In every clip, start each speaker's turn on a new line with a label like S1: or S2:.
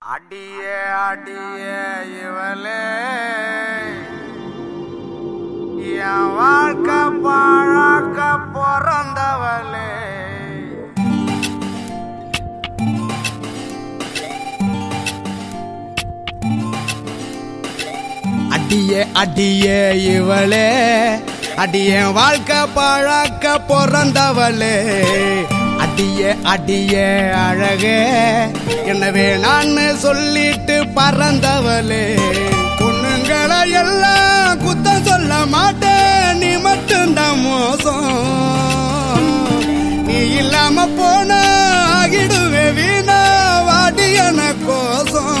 S1: அடியே அடியே இவளே என் வாழ்க்கை பாழாக்க பிறந்தவளே
S2: அடியே அடியே இவளே அடியே வாழ்க்கை பழக்க பிறந்தவளே அடியே அடியே அழகே எனவே நான் சொல்லிட்டு பறந்தவளே பொண்ணுங்களை எல்லாம் குத்தம் சொல்ல மாட்டேன் நீ மட்டும்தான் மோசம் நீ இல்லாம போன ஆகிடுவே வீணா வாடி என கோசம்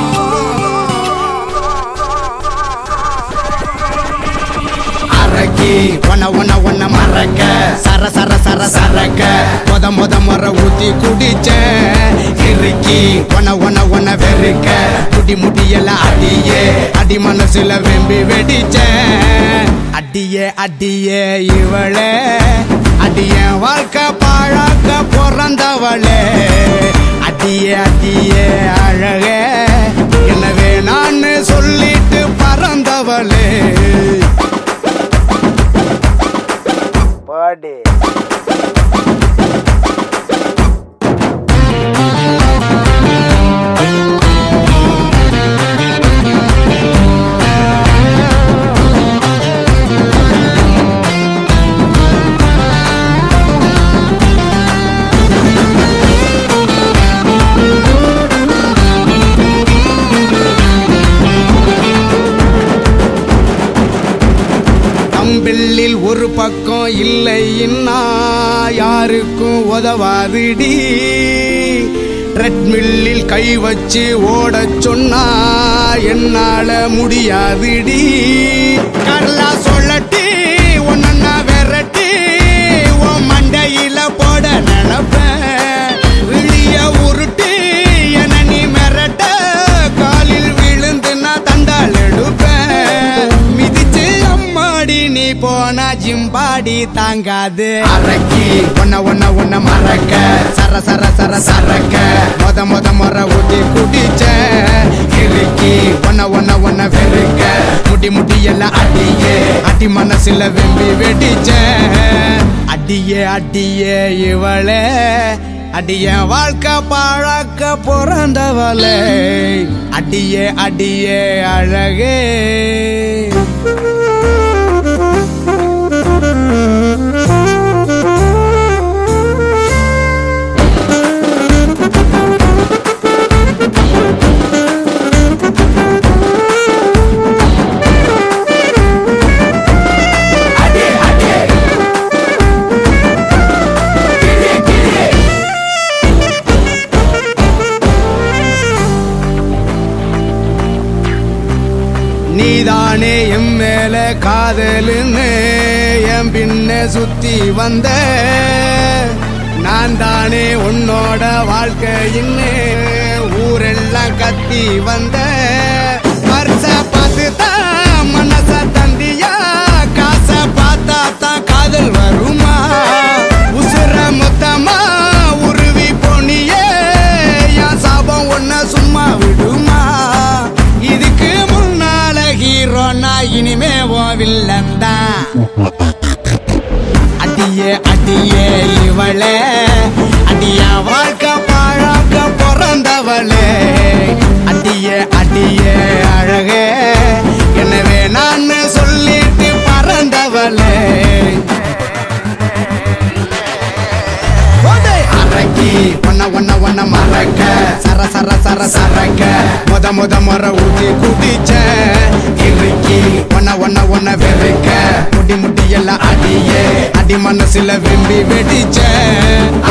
S2: அரக்கி ஒன்ன ஒன்ன ஒன்ன மறக்க சர சர சர சரக்க மொத மொத முறை ஊத்தி குடிச்ச இறுக்கி ஒன்ன ஒன்ன ஒன்ன வெறுக்க குடி முடியல அடியே அடி மனசுல வெம்பி வெடிச்ச அடியே அடியே இவளே அடிய வாழ்க்கை பாழாக்க பிறந்தவளே அடியே அடியே அழகே எனவே நான் சொல்லிட்டு பறந்தவளே
S1: பாடி
S2: தம்பிள்ளில் ஒரு பக்கம் இல்லைன்னா யாருக்கும் உதவாதுடி ட்ரெட்மில்லில் கை வச்சு ஓடச் சொன்னா என்னால முடியாதுடி கடலா சொல்லட்டி ஒன்னா விரட்டி உன் மண்டையில போட நினைப்பேன் விழிய உருட்டி என நீ மிரட்ட காலில் விழுந்து நான் தண்டால் எடுப்பேன் மிதிச்சு அம்மாடி நீ போனா ஜிம்பாடி தாங்காது அரக்கி ஒன்ன ஒன்ன ஒன்ன மறக்க சர சர சர சரக்க மொத மொத முறை ஊத்தி குடிச்ச இறுக்கி ஒன்ன ஒன்ன ஒன்ன வெறுக்க முடி முடி எல்லாம் அடியே அடி மனசுல வெம்பி வெடிச்ச அடியே அடியே இவளே அடிய வாழ்க்கை பாழாக்க பிறந்தவளே அடியே அடியே அழகே நீதானே என் மேல காதலுன்னு என் பின்ன சுத்தி வந்த நான் தானே உன்னோட வாழ்க்கையின்னு ஊரெல்லாம் கத்தி வந்த பரிச பார்த்து தான் மனச தந்தியா காசை பார்த்தா தான் காதல் வருமா உசுர மொத்தமா உருவி போனியே என் சாபம் ஒன்ன சும்மா விடுமா இதுக்கு முன்னால ஹீரோ நான் இனிமே ஓ வில்லன் தான் அடியே அடியே இவளே அடியா வாழ்க்கை பாழாக்க பிறந்தவளே அடியே அடியே அழகே எனவே நான் சொல்லிட்டு பறந்தவளே ஓடே! அரக்கி ஒன்ன ஒன்ன ஒன்ன மறக்க சர சர சர சரக்க முத முத முறை ஊத்தி குடிச்ச இறுக்கி ஒன்ன ஒன்ன ஒன்ன வெறுக்க முடி முடி எல்லாம் அடியே அடி மனசுல விரும்பி வெடிச்ச